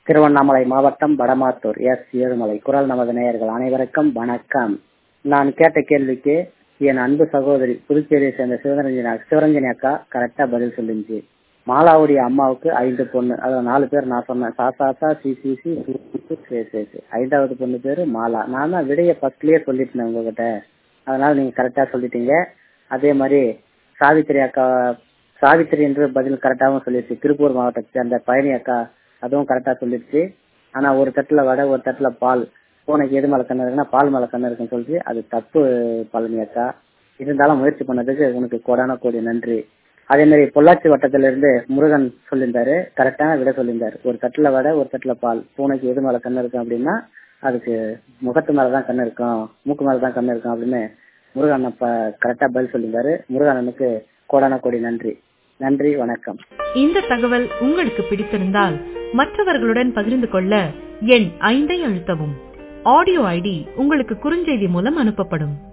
திருவண்ணாமலை மாவட்டம் வடமாத்தூர் எஸ் ஏழுமலை குரல் நமது நேயர்கள் அனைவருக்கும் வணக்கம் நான் கேட்ட கேள்விக்கு என் அன்பு சகோதரி புதுச்சேரியை சேர்ந்த சிவரஞ்சனி சிவரஞ்சனி அக்கா கரெக்டா பதில் சொல்லிருந்துச்சு மாலாவுடைய அம்மாவுக்கு ஐந்து பொண்ணு அதுல நாலு பேர் நான் சொன்னேன் சாசாசா சிசிசி ஐந்தாவது பொண்ணு பேரு மாலா நான் தான் விடைய ஃபர்ஸ்ட்லயே சொல்லிட்டேன் உங்ககிட்ட அதனால நீங்க கரெக்டா சொல்லிட்டீங்க அதே மாதிரி சாவித்திரி அக்கா சாவித்திரி என்று பதில் கரெக்டாகவும் சொல்லிடுச்சு திருப்பூர் மாவட்டத்தை சேர்ந்த பழனி அக்கா அதுவும் கரெக்டா சொல்லிடுச்சு ஆனா ஒரு தட்டுல வடை ஒரு தட்டுல பால் பூனைக்கு எது மேல கண்ணு இருக்குன்னா பால் மேல கண்ணு இருக்குன்னு சொல்லிச்சு அது தப்பு பழனி அக்கா இருந்தாலும் முயற்சி பண்ணதுக்கு உனக்கு கோடான கோடி நன்றி அதே மாதிரி பொள்ளாச்சி வட்டத்துல இருந்து முருகன் சொல்லியிருந்தாரு கரெக்டான விட சொல்லியிருந்தாரு ஒரு தட்டுல வடை ஒரு தட்டுல பால் பூனைக்கு எது மேல கண்ணு இருக்கும் அப்படின்னா அதுக்கு முகத்து மேலதான் கண்ணு இருக்கும் மூக்கு மேலதான் கண்ணு இருக்கும் அப்படின்னு முருகன் அப்ப கரெக்டா பதில் சொல்லியிருந்தாரு முருகனுக்கு கோடான கோடி நன்றி நன்றி வணக்கம் இந்த தகவல் உங்களுக்கு பிடித்திருந்தால் மற்றவர்களுடன் பகிர்ந்து கொள்ள எண் ஐந்தை அழுத்தவும் ஆடியோ ஐடி உங்களுக்கு குறுஞ்செய்தி மூலம் அனுப்பப்படும்